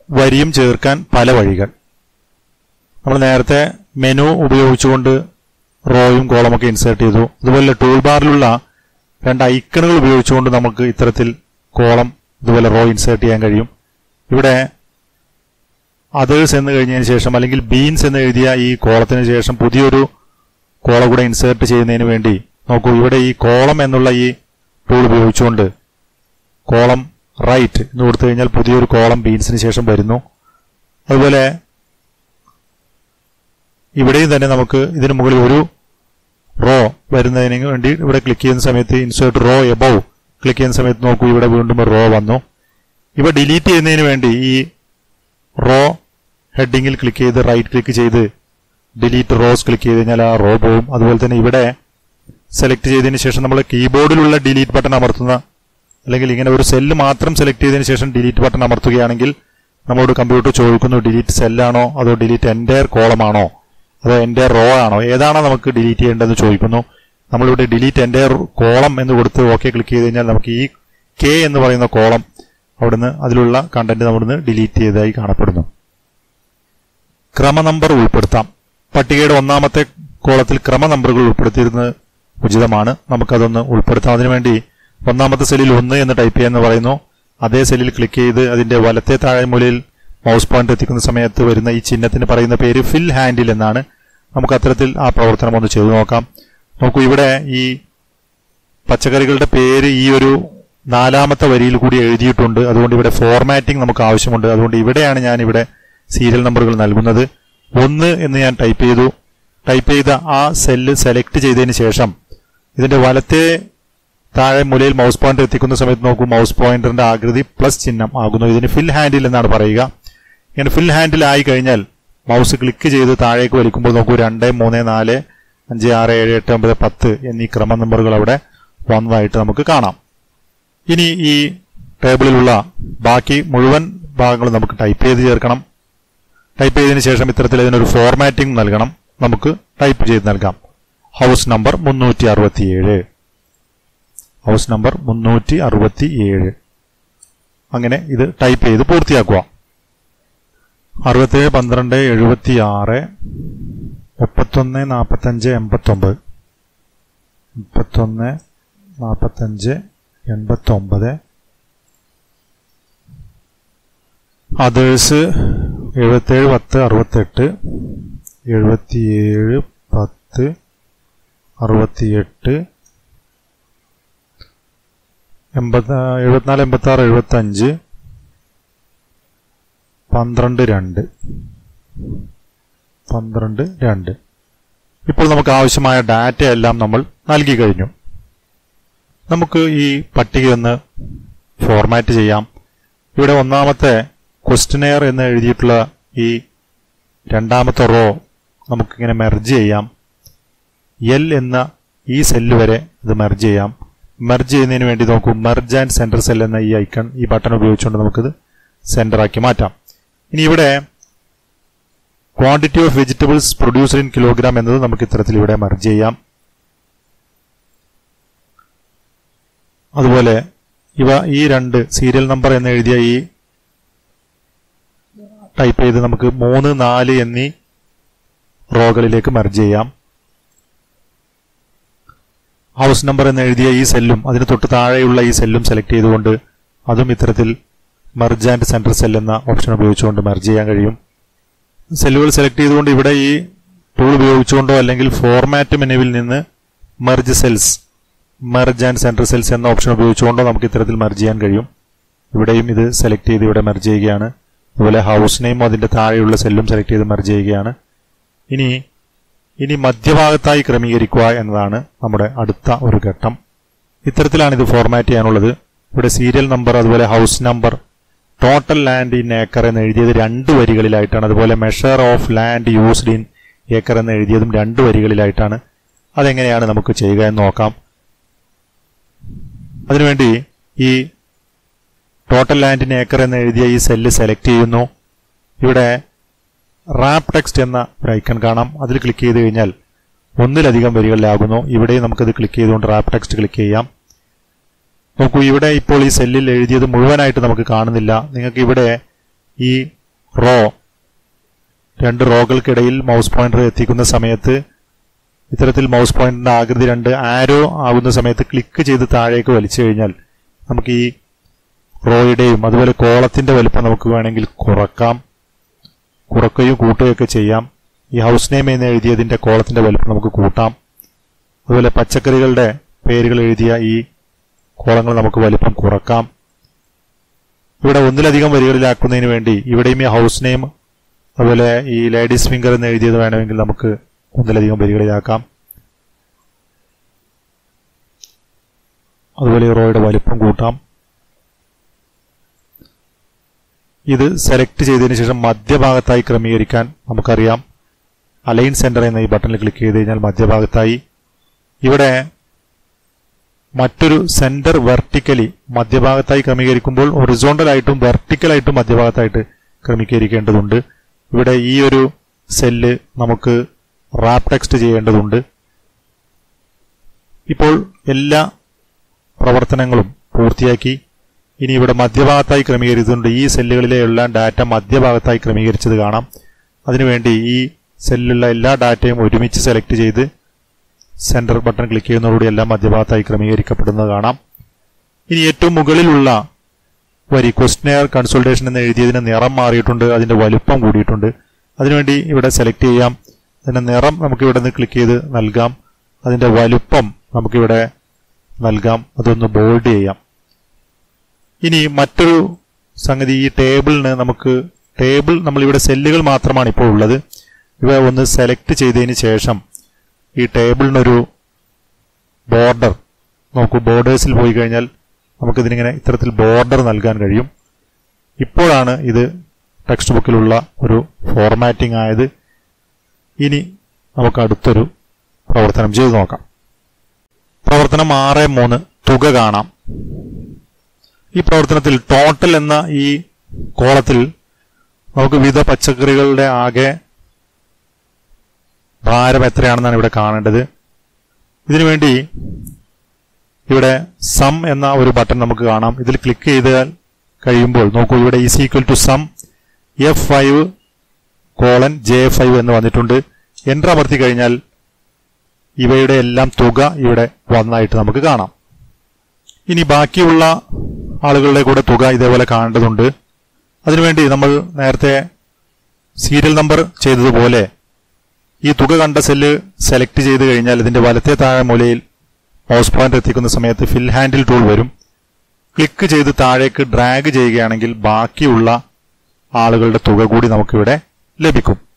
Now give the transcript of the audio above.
വരിയും ചേർക്കാൻ പല വഴികൾ നമ്മൾ നേരത്തെ മെനു ഉപയോഗിച്ചുകൊണ്ട് റോയും കോളമൊക്കെ ഇൻസേർട്ട് ചെയ്തു അതുപോലെ ടൂൾ ബാറിലുള്ള രണ്ട് ഐക്കണുകൾ ഉപയോഗിച്ചുകൊണ്ട് നമുക്ക് ഇത്തരത്തിൽ കോളം ഇതുപോലെ റോ ഇൻസേർട്ട് ചെയ്യാൻ കഴിയും ഇവിടെ അതേഴ്സ് എന്ന് കഴിഞ്ഞതിന് ശേഷം അല്ലെങ്കിൽ ബീൻസ് എന്ന് എഴുതിയ ഈ കോളത്തിന് ശേഷം പുതിയൊരു കോളം കൂടെ ഇൻസേർട്ട് ചെയ്യുന്നതിന് വേണ്ടി നോക്കൂ ഇവിടെ ഈ കോളം എന്നുള്ള ഈ ടൂൾ ഉപയോഗിച്ചുകൊണ്ട് കോളം റൈറ്റ് എന്ന് കൊടുത്തു കഴിഞ്ഞാൽ പുതിയൊരു കോളം ബീൻസിന് ശേഷം വരുന്നു അതുപോലെ ഇവിടെയും തന്നെ നമുക്ക് ഇതിന് മുകളിൽ ഒരു റോ വരുന്നതിന് വേണ്ടി ഇവിടെ ക്ലിക്ക് ചെയ്യുന്ന സമയത്ത് ഇൻസേർട്ട് റോ എബവ് ക്ലിക്ക് ചെയ്യുന്ന സമയത്ത് നോക്കൂ ഇവിടെ വീണ്ടും ഒരു റോ വന്നു ഇവ ഡിലീറ്റ് ചെയ്യുന്നതിന് വേണ്ടി ഈ റോ ഹെഡിങ്ങിൽ ക്ലിക്ക് ചെയ്ത് റൈറ്റ് ക്ലിക്ക് ചെയ്ത് ഡിലീറ്റ് റോസ് ക്ലിക്ക് ചെയ്ത് കഴിഞ്ഞാൽ ആ റോ പോവും അതുപോലെ തന്നെ ഇവിടെ സെലക്ട് ചെയ്തതിന് ശേഷം നമ്മൾ കീബോർഡിലുള്ള ഡിലീറ്റ് ബട്ടൺ അമർത്തുന്ന അല്ലെങ്കിൽ ഇങ്ങനെ ഒരു സെല്ല് മാത്രം സെലക്ട് ചെയ്തതിന് ശേഷം ഡിലീറ്റ് ബട്ടൺ അമർത്തുകയാണെങ്കിൽ നമ്മളോട് കമ്പ്യൂട്ടർ ചോദിക്കുന്നു ഡിലീറ്റ് സെല്ലാണോ അതോ ഡിലീറ്റ് എൻറ്റയർ കോളമാണോ അതോ എൻറ്റയർ റോ ആണോ ഏതാണോ നമുക്ക് ഡിലീറ്റ് ചെയ്യേണ്ടതെന്ന് ചോദിക്കുന്നു നമ്മളിവിടെ ഡിലീറ്റ് എൻറ്റയർ കോളം എന്ന് കൊടുത്ത് ഓക്കെ ക്ലിക്ക് ചെയ്ത് കഴിഞ്ഞാൽ നമുക്ക് ഈ കെ എന്ന് പറയുന്ന കോളം അവിടുന്ന് അതിലുള്ള കണ്ടന്റ് നമ്മളിന്ന് ഡിലീറ്റ് ചെയ്തതായി കാണപ്പെടുന്നു ക്രമ നമ്പർ ഉൾപ്പെടുത്താം പട്ടികയുടെ ഒന്നാമത്തെ കോളത്തിൽ ക്രമ നമ്പറുകൾ ഉൾപ്പെടുത്തിയിരുന്നത് ഉചിതമാണ് നമുക്കതൊന്ന് ഉൾപ്പെടുത്താം അതിനുവേണ്ടി ഒന്നാമത്തെ സെല്ലിൽ ഒന്ന് എന്ന് ടൈപ്പ് ചെയ്യാന്ന് പറയുന്നു അതേ സെല്ലിൽ ക്ലിക്ക് ചെയ്ത് അതിന്റെ വലത്തെ താഴെ മൂലയിൽ മൗസ് പോയിന്റ് എത്തിക്കുന്ന സമയത്ത് വരുന്ന ഈ ചിഹ്നത്തിന് പറയുന്ന പേര് ഫിൽ ഹാൻഡിൽ എന്നാണ് നമുക്ക് അത്തരത്തിൽ ആ പ്രവർത്തനം ഒന്ന് ചെയ്തു നോക്കാം നോക്കൂ ഇവിടെ ഈ പച്ചക്കറികളുടെ പേര് ഈ ഒരു നാലാമത്തെ വരിയിൽ കൂടി എഴുതിയിട്ടുണ്ട് അതുകൊണ്ട് ഇവിടെ ഫോർമാറ്റിംഗ് നമുക്ക് ആവശ്യമുണ്ട് അതുകൊണ്ട് ഇവിടെയാണ് ഞാൻ ഇവിടെ സീരിയൽ നമ്പറുകൾ നൽകുന്നത് ഒന്ന് എന്ന് ഞാൻ ടൈപ്പ് ചെയ്തു ടൈപ്പ് ചെയ്ത ആ സെല്ല് സെലക്ട് ചെയ്തതിന് ശേഷം ഇതിന്റെ വലത്തെ താഴെ മൂലയിൽ മൗസ് പോയിന്റർ എത്തിക്കുന്ന സമയത്ത് നോക്കൂ മൗസ് പോയിന്ററിന്റെ ആകൃതി പ്ലസ് ചിഹ്നം ആകുന്നു ഇതിന് ഫിൽ ഹാൻഡിൽ എന്നാണ് പറയുക ഇങ്ങനെ ഫിൽ ഹാൻഡിൽ ആയി കഴിഞ്ഞാൽ മൗസ് ക്ലിക്ക് ചെയ്ത് താഴേക്ക് വലിക്കുമ്പോൾ നോക്കൂ രണ്ട് മൂന്ന് നാല് അഞ്ച് ആറ് ഏഴ് എട്ട് ഒമ്പത് പത്ത് എന്നീ ക്രമ നമ്പറുകൾ അവിടെ വന്നതായിട്ട് നമുക്ക് കാണാം ഇനി ഈ ടേബിളിലുള്ള ബാക്കി മുഴുവൻ ഭാഗങ്ങളും നമുക്ക് ടൈപ്പ് ചെയ്ത് ചേർക്കണം ടൈപ്പ് ചെയ്തതിനു ശേഷം ഇത്തരത്തിൽ ഇതിനൊരു ഫോർമാറ്റിംഗ് നൽകണം നമുക്ക് ടൈപ്പ് ചെയ്ത് നൽകാം ഹൗസ് നമ്പർ മുന്നൂറ്റി അറുപത്തിയേഴ് ഹൗസ് നമ്പർ മുന്നൂറ്റി അറുപത്തിയേഴ് അങ്ങനെ ഇത് ടൈപ്പ് ചെയ്ത് പൂർത്തിയാക്കുക അറുപത്തേഴ് പന്ത്രണ്ട് എഴുപത്തി ആറ് മുപ്പത്തൊന്ന് നാൽപ്പത്തഞ്ച് എൺപത്തൊമ്പത് മുപ്പത്തൊന്ന് നാൽപ്പത്തഞ്ച് എൺപത്തൊമ്പത് അതേഴ്സ് എഴുപത്തേഴ് പത്ത് അറുപത്തെട്ട് എഴുപത്തിയേഴ് പത്ത് അറുപത്തിയെട്ട് എൺപത്തി എഴുപത്തിനാല് എൺപത്തി ആറ് എഴുപത്തി അഞ്ച് പന്ത്രണ്ട് രണ്ട് പന്ത്രണ്ട് രണ്ട് ഇപ്പോൾ നമുക്ക് ആവശ്യമായ ഡാറ്റ എല്ലാം നമ്മൾ നൽകി കഴിഞ്ഞു നമുക്ക് ഈ പട്ടികയൊന്ന് ഫോർമാറ്റ് ചെയ്യാം ഇവിടെ ഒന്നാമത്തെ ക്വസ്റ്റനെയർ എന്ന് എഴുതിയിട്ടുള്ള ഈ രണ്ടാമത്തെ റോ നമുക്കിങ്ങനെ മെർജ് ചെയ്യാം എൽ എന്ന ഈ സെല്ല് വരെ ഇത് മെർജ് ചെയ്യാം മെർജ് ചെയ്യുന്നതിന് വേണ്ടി നോക്കൂ മെർജ് ആൻഡ് സെന്റർ സെൽ എന്ന ഈ ഐക്കൺ ഈ ബട്ടൺ ഉപയോഗിച്ചുകൊണ്ട് നമുക്കിത് സെന്റർ ആക്കി മാറ്റാം ഇനി ഇവിടെ quantity of vegetables producer in kilogram എന്നത് നമുക്ക് ഇത്തരത്തിൽ ഇവിടെ മെർജ് ചെയ്യാം അതുപോലെ ഇവ ഈ രണ്ട് സീരിയൽ നമ്പർ എന്ന് എഴുതിയ ഈ ടൈപ്പ് ചെയ്ത് നമുക്ക് മൂന്ന് നാല് എന്നീ റോകളിലേക്ക് മെർജ് ചെയ്യാം ഹൗസ് നമ്പർ എന്ന് എഴുതിയ ഈ സെല്ലും അതിന് തൊട്ട് താഴെയുള്ള ഈ സെല്ലും സെലക്ട് ചെയ്തുകൊണ്ട് അതും ഇത്തരത്തിൽ മെർജ് ആൻഡ് സെൻട്രൽ സെൽ എന്ന ഓപ്ഷൻ ഉപയോഗിച്ചുകൊണ്ട് മെർജ് ചെയ്യാൻ കഴിയും സെല്ലുകൾ സെലക്ട് ചെയ്തുകൊണ്ട് ഇവിടെ ഈ ടൂൾ ഉപയോഗിച്ചുകൊണ്ടോ അല്ലെങ്കിൽ ഫോർമാറ്റ് മെനുവിൽ നിന്ന് merge cells merge and central cells എന്ന ഓപ്ഷൻ ഉപയോഗിച്ചുകൊണ്ടോ നമുക്ക് ഇത്തരത്തിൽ മെർജ് ചെയ്യാൻ കഴിയും ഇവിടെയും ഇത് സെലക്ട് ചെയ്ത് ഇവിടെ മെർജ് ചെയ്യുകയാണ് അതുപോലെ ഹൗസ് നെയിം അതിന്റെ താഴെയുള്ള സെല്ലും സെലക്ട് ചെയ്ത് മെർജ് ചെയ്യുകയാണ് ഇനി ഇനി മധ്യഭാഗത്തായി ക്രമീകരിക്കുക എന്നതാണ് നമ്മുടെ അടുത്ത ഒരു ഘട്ടം ഇത്തരത്തിലാണ് ഇത് ഫോർമാറ്റ് ചെയ്യാനുള്ളത് ഇവിടെ സീരിയൽ നമ്പർ അതുപോലെ house number total land in acre എന്ന് എഴുതിയത് രണ്ട് വരികളിലായിട്ടാണ് അതുപോലെ measure of land used in acre എന്ന് എഴുതിയതും രണ്ട് വരികളിലായിട്ടാണ് അതെങ്ങനെയാണ് നമുക്ക് ചെയ്യുക എന്ന് നോക്കാം അതിനുവേണ്ടി ഈ ടോട്ടൽ ലാൻഡ് ഇൻ ഏക്കർ എന്ന് എഴുതിയ ഈ സെല്ല് സെലക്ട് ചെയ്യുന്നു ഇവിടെ റാപ്പ് ടെക്സ്റ്റ് എന്ന ഒരു ഐക്കൺ കാണാം അതിൽ ക്ലിക്ക് ചെയ്ത് കഴിഞ്ഞാൽ ഒന്നിലധികം വരികളിലാകുന്നു ഇവിടെ നമുക്കത് ക്ലിക്ക് ചെയ്തുകൊണ്ട് റാപ്പ് ടെക്സ്റ്റ് ക്ലിക്ക് ചെയ്യാം നോക്കൂ ഇവിടെ ഇപ്പോൾ ഈ സെല്ലിൽ എഴുതിയത് മുഴുവനായിട്ട് നമുക്ക് കാണുന്നില്ല നിങ്ങൾക്ക് ഇവിടെ ഈ റോ രണ്ട് റോകൾക്കിടയിൽ മൗസ് പോയിന്റർ എത്തിക്കുന്ന സമയത്ത് ഇത്തരത്തിൽ മൗസ് പോയിന്റിന്റെ ആകൃതി രണ്ട് ആരോ ആകുന്ന സമയത്ത് ക്ലിക്ക് ചെയ്ത് താഴേക്ക് വലിച്ചു കഴിഞ്ഞാൽ നമുക്ക് ഈ റോയുടെയും അതുപോലെ കോളത്തിന്റെ വലിപ്പം നമുക്ക് വേണമെങ്കിൽ കുറക്കാം കുറക്കുകയും കൂട്ടുകയും ഒക്കെ ചെയ്യാം ഈ ഹൗസ് നെയിം എന്ന് എഴുതിയതിന്റെ കോളത്തിന്റെ വലിപ്പം നമുക്ക് കൂട്ടാം അതുപോലെ പച്ചക്കറികളുടെ പേരുകൾ എഴുതിയ ഈ കോളങ്ങൾ നമുക്ക് വലിപ്പം കുറക്കാം ഇവിടെ ഒന്നിലധികം വരികളിലാക്കുന്നതിന് വേണ്ടി ഇവിടെയും ഈ ഹൗസ് നെയിം അതുപോലെ ഈ ലേഡീസ് ഫിംഗർ എന്ന് എഴുതിയത് വേണമെങ്കിൽ നമുക്ക് ഒന്നിലധികം വരികളിലാക്കാം അതുപോലെ ഈ റോയുടെ വലിപ്പം കൂട്ടാം ഇത് സെലക്ട് ചെയ്തതിനു ശേഷം മധ്യഭാഗത്തായി ക്രമീകരിക്കാൻ നമുക്കറിയാം അലൈൻ സെന്റർ എന്ന ഈ ബട്ടണിൽ ക്ലിക്ക് ചെയ്ത് കഴിഞ്ഞാൽ മധ്യഭാഗത്തായി ഇവിടെ മറ്റൊരു സെന്റർ വെർട്ടിക്കലി മധ്യഭാഗത്തായി ക്രമീകരിക്കുമ്പോൾ ഒറിസോണ്ടൽ ആയിട്ടും വെർട്ടിക്കൽ ആയിട്ടും മധ്യഭാഗത്തായിട്ട് ക്രമീകരിക്കേണ്ടതുണ്ട് ഇവിടെ ഈ ഒരു സെല്ല് നമുക്ക് റാപ്പ് ടെക്സ്റ്റ് ചെയ്യേണ്ടതുണ്ട് ഇപ്പോൾ എല്ലാ പ്രവർത്തനങ്ങളും പൂർത്തിയാക്കി ഇനി ഇവിടെ മധ്യഭാഗത്തായി ക്രമീകരിച്ചിട്ടുണ്ട് ഈ സെല്ലുകളിലെ എല്ലാം ഡാറ്റ മധ്യഭാഗത്തായി ക്രമീകരിച്ചത് കാണാം അതിനുവേണ്ടി ഈ സെല്ലിലുള്ള എല്ലാ ഡാറ്റയും ഒരുമിച്ച് സെലക്ട് ചെയ്ത് സെന്റർ ബട്ടൺ ക്ലിക്ക് ചെയ്യുന്നതോടുകൂടി എല്ലാം മധ്യഭാഗത്തായി ക്രമീകരിക്കപ്പെടുന്നത് കാണാം ഇനി ഏറ്റവും മുകളിലുള്ള വരി ക്വസ്റ്റനെയർ കൺസൾട്ടേഷൻ എന്ന് എഴുതിയതിന് നിറം മാറിയിട്ടുണ്ട് അതിന്റെ വലുപ്പം കൂടിയിട്ടുണ്ട് അതിനുവേണ്ടി ഇവിടെ സെലക്ട് ചെയ്യാം അതിന്റെ നിറം നമുക്ക് ഇവിടെ നിന്ന് ക്ലിക്ക് ചെയ്ത് നൽകാം അതിന്റെ വലുപ്പം നമുക്കിവിടെ നൽകാം അതൊന്ന് ബോൾഡ് ചെയ്യാം ഇനി മറ്റൊരു സംഗതി ഈ ടേബിളിന് നമുക്ക് ടേബിൾ നമ്മളിവിടെ സെല്ലുകൾ മാത്രമാണ് ഇപ്പോൾ ഉള്ളത് ഇവ ഒന്ന് സെലക്ട് ചെയ്തതിന് ശേഷം ഈ ടേബിളിനൊരു ബോർഡർ നോക്കൂ ബോർഡേഴ്സിൽ പോയി കഴിഞ്ഞാൽ നമുക്കിതിനിങ്ങനെ ഇത്തരത്തിൽ ബോർഡർ നൽകാൻ കഴിയും ഇപ്പോഴാണ് ഇത് ടെക്സ്റ്റ് ബുക്കിലുള്ള ഒരു ഫോർമാറ്റിംഗ് ആയത് ഇനി നമുക്ക് അടുത്തൊരു പ്രവർത്തനം ചെയ്തു നോക്കാം പ്രവർത്തനം ആറ് മൂന്ന് തുക കാണാം ഈ പ്രവർത്തനത്തിൽ ടോട്ടൽ എന്ന ഈ കോളത്തിൽ നമുക്ക് വിവിധ പച്ചക്കറികളുടെ ആകെ ഭാരം എത്രയാണെന്നാണ് ഇവിടെ കാണേണ്ടത് ഇതിനുവേണ്ടി ഇവിടെ സം എന്ന ഒരു ബട്ടൺ നമുക്ക് കാണാം ഇതിൽ ക്ലിക്ക് ചെയ്താൽ കഴിയുമ്പോൾ നോക്കൂ ഇവിടെ is equal to sum F five colon J five എന്ന് വന്നിട്ടുണ്ട് എൻ്റർ അമർത്തി കഴിഞ്ഞാൽ ഇവയുടെ എല്ലാം തുക ഇവിടെ വന്നതായിട്ട് നമുക്ക് കാണാം ഇനി ബാക്കിയുള്ള ആളുകളുടെ കൂടെ തുക ഇതേപോലെ കാണേണ്ടതുണ്ട് അതിനുവേണ്ടി നമ്മൾ നേരത്തെ സീരിയൽ നമ്പർ ചെയ്തതുപോലെ ഈ തുക കണ്ട സെല്ല് സെലക്ട് ചെയ്ത് കഴിഞ്ഞാൽ ഇതിന്റെ വലത്തെ താഴെ മൂലയിൽ മൗസ് പോയിന്റർ എത്തിക്കുന്ന സമയത്ത് ഫിൽ ഹാൻഡിൽ ടൂൾ വരും ക്ലിക്ക് ചെയ്ത് താഴേക്ക് ഡ്രാഗ് ചെയ്യുകയാണെങ്കിൽ ബാക്കിയുള്ള ആളുകളുടെ തുക കൂടി നമുക്കിവിടെ ലഭിക്കും